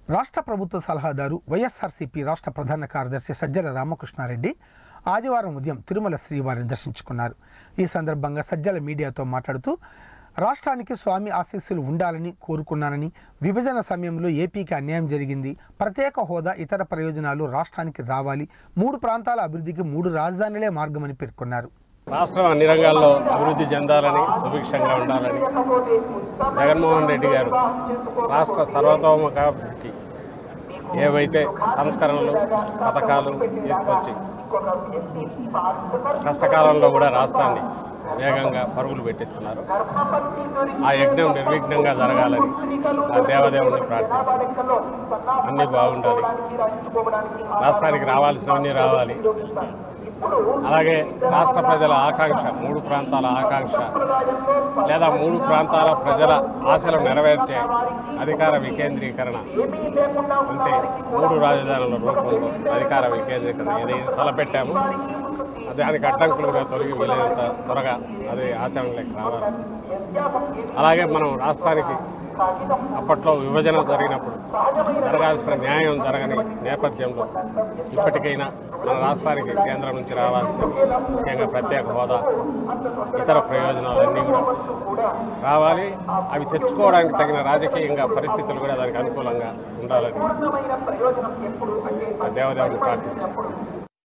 రాష్ట్ర ప్రభుత్వ సలహాదారు వైఎస్ఆర్సీపీ రాష్ట్ర ప్రధాన కార్యదర్శి సజ్జల రామకృష్ణారెడ్డి ఆదివారం ఉదయం తిరుమల శ్రీవారిని దర్శించుకున్నారు ఈ సందర్భంగా సజ్జల మీడియాతో మాట్లాడుతూ రాష్ట్రానికి స్వామి ఆశీస్సులు ఉండాలని కోరుకున్నానని విభజన సమయంలో ఏపీకి అన్యాయం జరిగింది ప్రత్యేక హోదా ఇతర ప్రయోజనాలు రాష్ట్రానికి రావాలి మూడు ప్రాంతాల అభివృద్ధికి మూడు రాజధానులే మార్గమని పేర్కొన్నారు రాష్ట్రం అన్ని రంగాల్లో అభివృద్ధి చెందాలని సుభిక్షంగా ఉండాలని జగన్మోహన్ రెడ్డి గారు రాష్ట్ర సర్వతోముఖాభివృద్ధికి ఏవైతే సంస్కరణలు పథకాలు తీసుకొచ్చి కష్టకాలంలో కూడా రాష్ట్రాన్ని వేగంగా పరుగులు పెట్టిస్తున్నారు ఆ యజ్ఞం నిర్విఘ్నంగా జరగాలని ఆ దేవదేవుణ్ణి ప్రార్థించారు అన్నీ బాగుండాలి రాష్ట్రానికి రావాల్సినవన్నీ రావాలి అలాగే రాష్ట్ర ప్రజల ఆకాంక్ష మూడు ప్రాంతాల ఆకాంక్ష లేదా మూడు ప్రాంతాల ప్రజల ఆశలు నెరవేర్చే అధికార వికేంద్రీకరణ అంటే మూడు రాజధానుల రూపంలో అధికార వికేంద్రీకరణ ఏదైతే తలపెట్టామో దానికి అడ్డంకులుగా తొలగి వీలైనంత త్వరగా అది ఆచరణలోకి రావాలి అలాగే మనం రాష్ట్రానికి అప్పట్లో విభజన జరిగినప్పుడు జరగాల్సిన న్యాయం జరగని నేపథ్యంలో ఇప్పటికైనా మన రాష్ట్రానికి కేంద్రం నుంచి రావాల్సిన ముఖ్యంగా ప్రత్యేక హోదా ఇతర ప్రయోజనాలన్నీ కూడా రావాలి అవి తెచ్చుకోవడానికి తగిన రాజకీయంగా పరిస్థితులు కూడా దానికి అనుకూలంగా ఉండాలని ఆ దేవదేవుని ప్రార్థించారు